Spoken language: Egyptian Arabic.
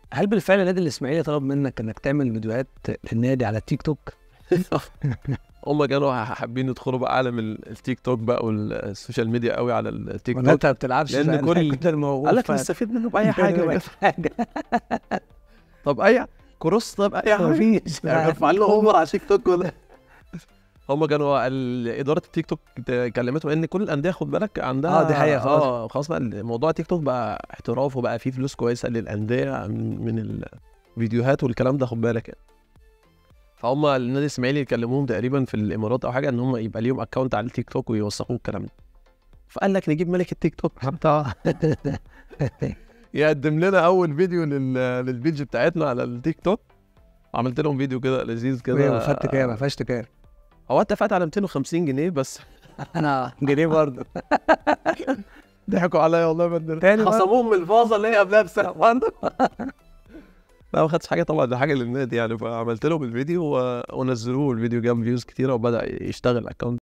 هل بالفعل نادي الاسماعيلي طلب منك انك تعمل فيديوهات للنادي على التيك توك؟ هم كانوا حابين يدخلوا بقى عالم ال- التيك توك بقى والسوشيال ميديا قوي على التيك ولا توك انت ما بتلعبش لأن لأن كل- كنت الموهوب قال لك ف- نستفيد منه باي حاجه بقى. حاجه طب اي كروس طب اي حاجه مفيش يعني ارفع له اوفر على تيك توك ولا هم كانوا ال- اداره التيك توك كلمتهم ان كل الانديه خد بالك عندها آه، دي حقيقة خلاص. اه خلاص بقى موضوع تيك توك بقى احتراف وبقى فيه فلوس كويسه للانديه من من الفيديوهات والكلام ده خد بالك يعني فهم النادي الاسماعيلي كلموهم تقريبا في الامارات او حاجه ان هم يبقى ليهم اكونت على التيك توك ويوثقوا الكلام ده فقال لك نجيب ملك التيك توك طبعا يقدم لنا اول فيديو لل... للبيج بتاعتنا على التيك توك عملت لهم فيديو كده لذيذ كده وفدت كام قفشت كام؟ هو اتفقت على 250 جنيه بس انا جنيه برضه ضحكوا عليا والله يا بدر تاني بقى؟ خصموهم من الفازه اللي هي قبلها بسنه برضه لا ما خدتش حاجه طبعا ده حاجه للنادي يعني فعملت لهم الفيديو و- ونزلوه الفيديو جاب فيوز كتيره وبدا يشتغل الاكونت